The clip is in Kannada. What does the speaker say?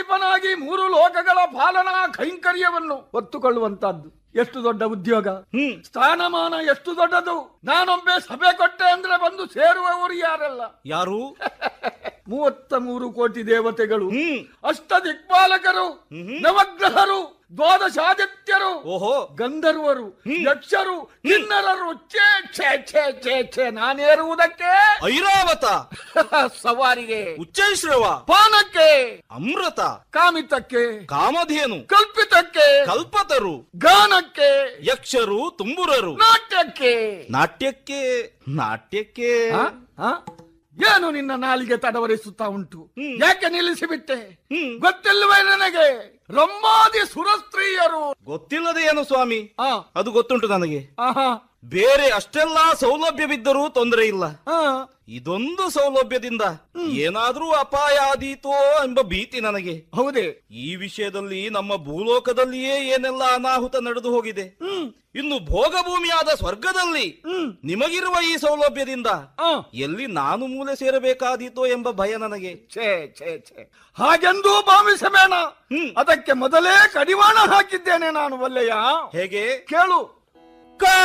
ಲೋಕಾಧಿಪನಾಗಿ ಮೂರು ಲೋಕಗಳ ಪಾಲನಾ ಕೈಂಕರ್ಯವನ್ನು ಹೊತ್ತುಕೊಳ್ಳುವಂತಹದ್ದು ಎಷ್ಟು ದೊಡ್ಡ ಉದ್ಯೋಗ ಹ್ಮ್ ಸ್ಥಾನಮಾನ ಎಷ್ಟು ದೊಡ್ಡದು ನಾನೊಬ್ಬೆ ಸಭೆ ಕೊಟ್ಟೆ ಅಂದ್ರೆ ಬಂದು ಸೇರುವವರು ಯಾರಲ್ಲ ಯಾರು ಮೂವತ್ತ ಮೂರು ಕೋಟಿ ದೇವತೆಗಳು ಹ್ಮ್ ಅಷ್ಟ ದಿಕ್ಪಾಲಕರು ನವಗ್ರಹರು ದ್ವಾದಶಾದಿತ್ಯರು ಓಹೋ ಗಂಧರ್ವರು ಯಕ್ಷರು ಕಿನ್ನರರು ಛೇ ಛೇ ಛೇ ಛೇ ಛೇ ನಾನೇರುವುದಕ್ಕೆ ಐರಾವತ ಸವಾರಿಗೆ ಉಚ್ಚೈಶ್ರವ ಪಾನಕ್ಕೆ ಅಮೃತ ಕಾಮಿತಕ್ಕೆ ಕಾಮಧೇನು ಕಲ್ಪಿತಕ್ಕೆ ಕಲ್ಪತರು ಗಾನಕ್ಕೆ ಯಕ್ಷರು ತುಂಬುರರು ನಾಟ್ಯಕ್ಕೆ ನಾಟ್ಯಕ್ಕೆ ನಾಟ್ಯಕ್ಕೆ ಆ? ಆ? ಏನು ನಿನ್ನ ನಾಲಿಗೆ ತಡವರಿಸುತ್ತಾ ಉಂಟು ಯಾಕೆ ನಿಲ್ಲಿಸಿಬಿಟ್ಟೆ ಹ್ಮ್. ಗೊತ್ತಿಲ್ಲವೇ ನನಗೆ ರಮ್ಮಾದಿ ಸುರಸ್ತ್ರೀಯರು ಗೊತ್ತಿಲ್ಲದೆ ಏನು ಸ್ವಾಮಿ ಆ, ಅದು ಗೊತ್ತುಂಟು ನನಗೆ ಆಹಾ, ಬೇರೆ ಅಷ್ಟೆಲ್ಲಾ ಸೌಲಭ್ಯವಿದ್ದರೂ ತೊಂದರೆ ಇಲ್ಲ ಆ, ಇದೊಂದು ಸೌಲಭ್ಯದಿಂದ ಏನಾದ್ರೂ ಅಪಾಯ ಆದೀತೋ ಎಂಬ ಭೀತಿ ನನಗೆ ಹೌದೇ ಈ ವಿಷಯದಲ್ಲಿ ನಮ್ಮ ಭೂಲೋಕದಲ್ಲಿಯೇ ಏನೆಲ್ಲ ಅನಾಹುತ ನಡೆದು ಹೋಗಿದೆ ಹ್ಮ್ ಇನ್ನು ಭೋಗಭೂಮಿಯಾದ ಸ್ವರ್ಗದಲ್ಲಿ ಹ್ಮ್ ನಿಮಗಿರುವ ಈ ಸೌಲಭ್ಯದಿಂದ ಆ, ಎಲ್ಲಿ ನಾನು ಮೂಲೆ ಸೇರಬೇಕಾದೀತೋ ಎಂಬ ಭಯ ನನಗೆ ಛೇ ಛೇ ಛೇ ಹಾಗೆಂದೂ ಭಾವಿಸಬೇಡ ಹ್ಮ್. ಅದಕ್ಕೆ ಮೊದಲೇ ಕಡಿವಾಣ ಹಾಕಿದ್ದೇನೆ ನಾನು ಒಲ್ಲೆಯ ಹೇಗೆ ಕೇಳು